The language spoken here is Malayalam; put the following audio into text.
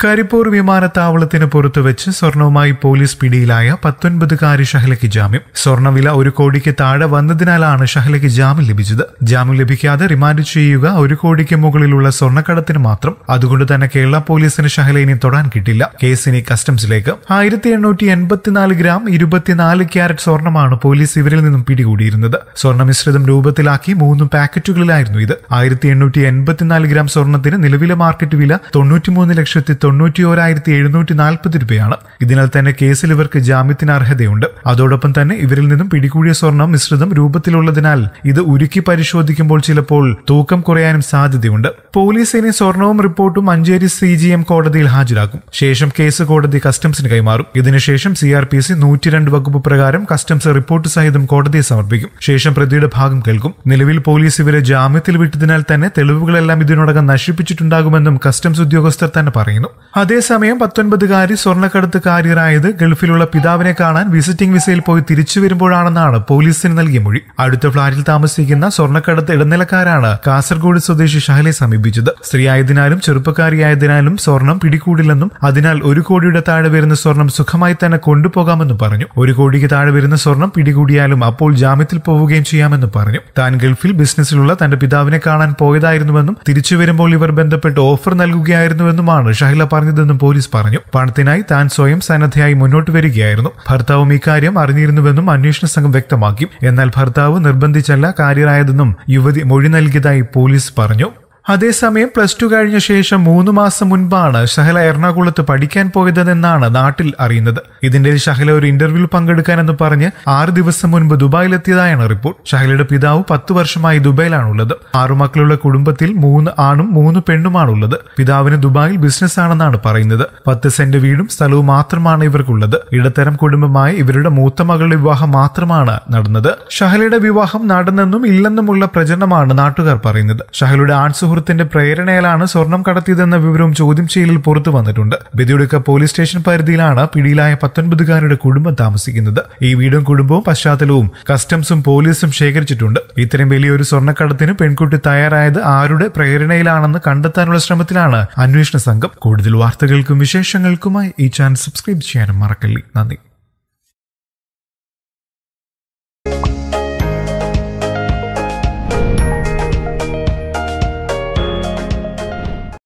കരിപ്പൂർ വിമാനത്താവളത്തിന് പുറത്തു വെച്ച് സ്വർണവുമായി പോലീസ് പിടിയിലായ പത്തൊൻപതുകാരി ഷഹലയ്ക്ക് ജാമ്യം സ്വർണ്ണവില ഒരു കോടിക്ക് താഴെ വന്നതിനാലാണ് ഷഹലയ്ക്ക് ജാമ്യം ലഭിച്ചത് ജാമ്യം ലഭിക്കാതെ റിമാൻഡ് ചെയ്യുക ഒരു കോടിക്ക് മുകളിലുള്ള സ്വർണ്ണക്കടത്തിന് മാത്രം അതുകൊണ്ട് തന്നെ കേരള പോലീസിന് ഷഹല ഇനി തൊടാൻ കിട്ടില്ല കേസ് ഇനി കസ്റ്റംസിലേക്ക് ആയിരത്തി എണ്ണൂറ്റി എൺപത്തിനാല് ഗ്രാം ഇരുപത്തിനാല് ക്യാരറ്റ് സ്വർണമാണ് പോലീസ് ഇവരിൽ നിന്നും പിടികൂടിയിരുന്നത് സ്വർണ്ണ മിശ്രിതം രൂപത്തിലാക്കി മൂന്ന് പാക്കറ്റുകളിലായിരുന്നു ഇത് ആയിരത്തി എണ്ണൂറ്റി എൺപത്തിനാല് ഗ്രാം സ്വർണത്തിന് നിലവിലെ മാർക്കറ്റ് വില തൊണ്ണൂറ്റിമൂന്ന് ലക്ഷത്തി തൊണ്ണൂറ്റി ഓരായിരത്തി എഴുന്നൂറ്റി നാൽപ്പത് രൂപയാണ് ഇതിനാൽ തന്നെ കേസിൽ ഇവർക്ക് ജാമ്യത്തിന് അർഹതയുണ്ട് അതോടൊപ്പം തന്നെ ഇവരിൽ നിന്നും പിടികൂടിയ സ്വർണം മിശ്രിതം രൂപത്തിലുള്ളതിനാൽ ഇത് ഉരുക്കി പരിശോധിക്കുമ്പോൾ ചിലപ്പോൾ തൂക്കം കുറയാനും സാധ്യതയുണ്ട് പോലീസ് ഇനി സ്വർണവും റിപ്പോർട്ടും മഞ്ചേരി സി ജി എം കോടതിയിൽ ഹാജരാക്കും ശേഷം കേസ് കോടതി കസ്റ്റംസിന് കൈമാറും ഇതിനുശേഷം സി ആർ പി സി നൂറ്റിരണ്ട് വകുപ്പ് പ്രകാരം കസ്റ്റംസ് റിപ്പോർട്ട് സഹിതം കോടതിയെ സമർപ്പിക്കും ശേഷം പ്രതിയുടെ ഭാഗം കേൾക്കും നിലവിൽ പോലീസ് ഇവരെ ജാമ്യത്തിൽ വിട്ടതിനാൽ തന്നെ തെളിവുകളെല്ലാം ഇതിനോടകം നശിപ്പിച്ചിട്ടുണ്ടാകുമെന്നും കസ്റ്റംസ് ഉദ്യോഗസ്ഥർ തന്നെ പറയുന്നു അതേസമയം പത്തൊൻപതുകാരി സ്വർണ്ണക്കടത്ത് കാരിയറായത് ഗൾഫിലുള്ള പിതാവിനെ കാണാൻ വിസിറ്റിംഗ് വിസയിൽ പോയി തിരിച്ചു വരുമ്പോഴാണെന്നാണ് പോലീസിന് നൽകിയ മൊഴി അടുത്ത ഫ്ളാറ്റിൽ താമസിക്കുന്ന സ്വർണ്ണക്കടത്ത് ഇടനിലക്കാരാണ് കാസർഗോഡ് സ്വദേശി ഷഹലെ സമീപിച്ചത് സ്ത്രീ ആയതിനാലും ചെറുപ്പക്കാരിയായതിനാലും സ്വർണം പിടികൂടില്ലെന്നും അതിനാൽ ഒരു കോടിയുടെ താഴെ വരുന്ന സ്വർണം സുഖമായി തന്നെ കൊണ്ടുപോകാമെന്നും പറഞ്ഞു ഒരു കോടിക്ക് താഴെ വരുന്ന സ്വർണം പിടികൂടിയാലും അപ്പോൾ ജാമ്യത്തിൽ പോവുകയും ചെയ്യാമെന്നും പറഞ്ഞു താൻ ഗൾഫിൽ ബിസിനസ്സിലുള്ള തന്റെ പിതാവിനെ കാണാൻ പോയതായിരുന്നുവെന്നും തിരിച്ചു വരുമ്പോൾ ഇവർ ബന്ധപ്പെട്ട് ഓഫർ നൽകുകയായിരുന്നുവെന്നുമാണ് ഷഹില പറഞ്ഞതെന്നും പോലീസ് പറഞ്ഞു പണത്തിനായി താൻ സ്വയം സന്നദ്ധയായി മുന്നോട്ട് വരികയായിരുന്നു ഭർത്താവും ഇക്കാര്യം അറിഞ്ഞിരുന്നുവെന്നും അന്വേഷണ സംഘം വ്യക്തമാക്കി എന്നാൽ ഭർത്താവ് നിർബന്ധിച്ചല്ല കാര്യരായതെന്നും യുവതി മൊഴി നൽകിയതായി പോലീസ് പറഞ്ഞു അതേസമയം പ്ലസ് ടു കഴിഞ്ഞ ശേഷം മൂന്ന് മാസം മുൻപാണ് ഷഹല എറണാകുളത്ത് പഠിക്കാൻ പോയതെന്നാണ് നാട്ടിൽ അറിയുന്നത് ഇതിന്റെ ഷഹല ഒരു ഇന്റർവ്യൂ പങ്കെടുക്കാനെന്ന് പറഞ്ഞ് ആറ് ദിവസം മുൻപ് ദുബായിലെത്തിയതായാണ് റിപ്പോർട്ട് ഷഹലയുടെ പിതാവ് പത്ത് വർഷമായി ദുബായിലാണുള്ളത് ആറു മക്കളുള്ള കുടുംബത്തിൽ മൂന്ന് ആണും മൂന്ന് പെണ്ണുമാണുള്ളത് പിതാവിന് ദുബായിൽ ബിസിനസ് ആണെന്നാണ് പറയുന്നത് പത്ത് സെന്റ് വീടും സ്ഥലവും മാത്രമാണ് ഇവർക്കുള്ളത് ഇടത്തരം കുടുംബമായ ഇവരുടെ മൂത്ത മകളുടെ വിവാഹം മാത്രമാണ് നടന്നത് ഷഹലയുടെ വിവാഹം നടന്നെന്നും ഇല്ലെന്നുമുള്ള പ്രചരണമാണ് നാട്ടുകാർ പറയുന്നത് ഷഹലയുടെ ആൺ സുഹൃത്തിന്റെ പ്രേരണയിലാണ് സ്വർണം കടത്തിയതെന്ന വിവരവും ചോദ്യം ചെയ്യലിൽ പുറത്തു വന്നിട്ടുണ്ട് ബദിയുടുക്ക പോലീസ് സ്റ്റേഷൻ പരിധിയിലാണ് പിടിയിലായ പത്തൊൻപതുകാരുടെ കുടുംബം താമസിക്കുന്നത് ഈ വീടും കുടുംബവും പശ്ചാത്തലവും കസ്റ്റംസും പോലീസും ശേഖരിച്ചിട്ടുണ്ട് ഇത്തരം വലിയൊരു സ്വർണ്ണക്കടത്തിന് പെൺകുട്ടി തയ്യാറായത് ആരുടെ പ്രേരണയിലാണെന്ന് കണ്ടെത്താനുള്ള ശ്രമത്തിലാണ് അന്വേഷണ സംഘം കൂടുതൽ വാർത്തകൾക്കും വിശേഷങ്ങൾക്കുമായി ഈ ചാനൽ സബ്സ്ക്രൈബ് ചെയ്യാനും മറക്കല്ലേ നന്ദി